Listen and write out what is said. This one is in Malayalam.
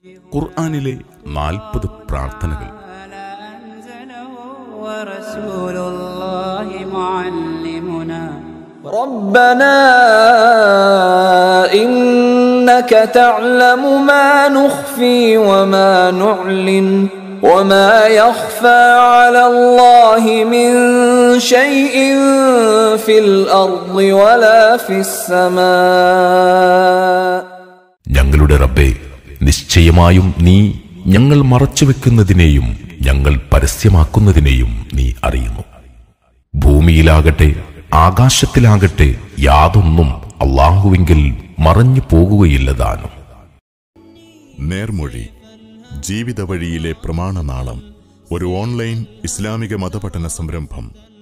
ഖുർആനിലെ നാൽപ്പത് പ്രാർത്ഥനകൾ أنزله ورسول الله معلمنا ربنا إنك تعلم ما نخفي وما نعلن وما يخفى على الله من شيء في الأرض ولا في السماء ഞങ്ങളുടെ റബ്ബേ നിശ്ചയമായും നീ ഞങ്ങൾ മറച്ചുവെക്കുന്നതിനെയും ഞങ്ങൾ പരസ്യമാക്കുന്നതിനെയും നീ അറിയുന്നു ഭൂമിയിലാകട്ടെ ആകാശത്തിലാകട്ടെ യാതൊന്നും അള്ളാഹുവിങ്കിൽ മറഞ്ഞു പോകുകയില്ലതാനും നേർമൊഴി ജീവിത വഴിയിലെ പ്രമാണനാളം ഒരു ഓൺലൈൻ ഇസ്ലാമിക മതപഠന സംരംഭം